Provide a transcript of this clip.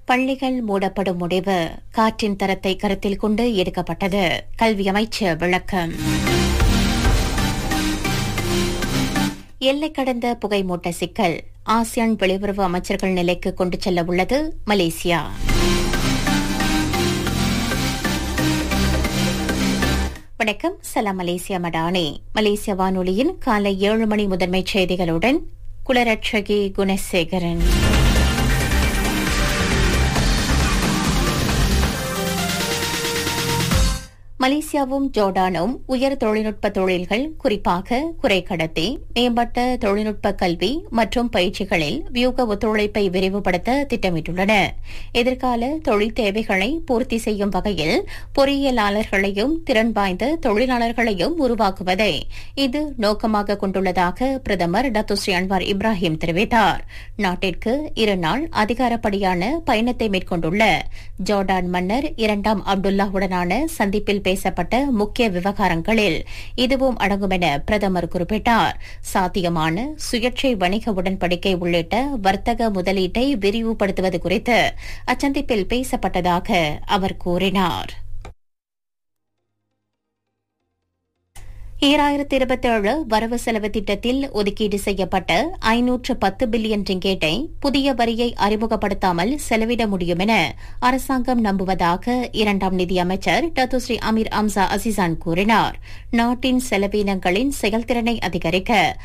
பள்ளிகள் மூடப்படும் முடிவு காற்றின் தரத்தை கருத்தில் கொண்டு எடுக்கப்பட்டது கல்வி அமைச்சர் விளக்கம் எல்லை கடந்த புகை மூட்ட சிக்கல் ஆசியான் வெளியுறவு அமைச்சர்கள் நிலைக்கு கொண்டு செல்ல உள்ளது மலேசியா வணக்கம் சலாம் மலேசியா மடானே மலேசிய வானொலியின் காலை ஏழு மணி முதன்மைச் செய்திகளுடன் குலரட்சகி குணசேகரன் மலேசியாவும் ஜோர்டானும் உயர் தொழில்நுட்ப தொழில்கள் குறிப்பாக குறைக்கடத்தி மேம்பட்ட தொழில்நுட்ப கல்வி மற்றும் பயிற்சிகளில் வியூக ஒத்துழைப்பை விரிவுபடுத்த திட்டமிட்டுள்ளன எதிர்கால தொழில் தேவைகளை பூர்த்தி செய்யும் வகையில் பொறியியலாளர்களையும் திறன் வாய்ந்த தொழிலாளர்களையும் உருவாக்குவதை இது நோக்கமாக கொண்டுள்ளதாக பிரதமர் டத்துஸ்ரீ அன்வார் இப்ராஹிம் தெரிவித்தார் நாட்டிற்கு இருநாள் அதிகாரப்படியான பயணத்தை மேற்கொண்டுள்ள ஜோர்டான் மன்னர் இரண்டாம் அப்துல்லாவுடனான சந்திப்பில் பேசப்பட்ட முக்கிய விவகாரங்களில் இதுவும் அடங்கும் என பிரதமர் குறிப்பிட்டார் சாத்தியமான சுயேட்சை வணிக உடன்படிக்கை உள்ளிட்ட வர்த்தக முதலீட்டை விரிவுபடுத்துவது குறித்து அச்சந்திப்பில் பேசப்பட்டதாக அவர் கூறினார் ஈராயிரத்தி இருபத்தேழு வரவு செலவு திட்டத்தில் ஒதுக்கீடு செய்யப்பட்ட ஐநூற்று பத்து பில்லியன் ரிங்கேட்டை புதிய வரியை அறிமுகப்படுத்தாமல் செலவிட முடியும் என அரசாங்கம் நம்புவதாக இரண்டாம் நிதியமைச்சர் டத்துஸ்ரீ அமீர் அம்சா அசிசான் கூறினார் நாட்டின் செலவினங்களின் செயல்திறனை அதிகரிக்க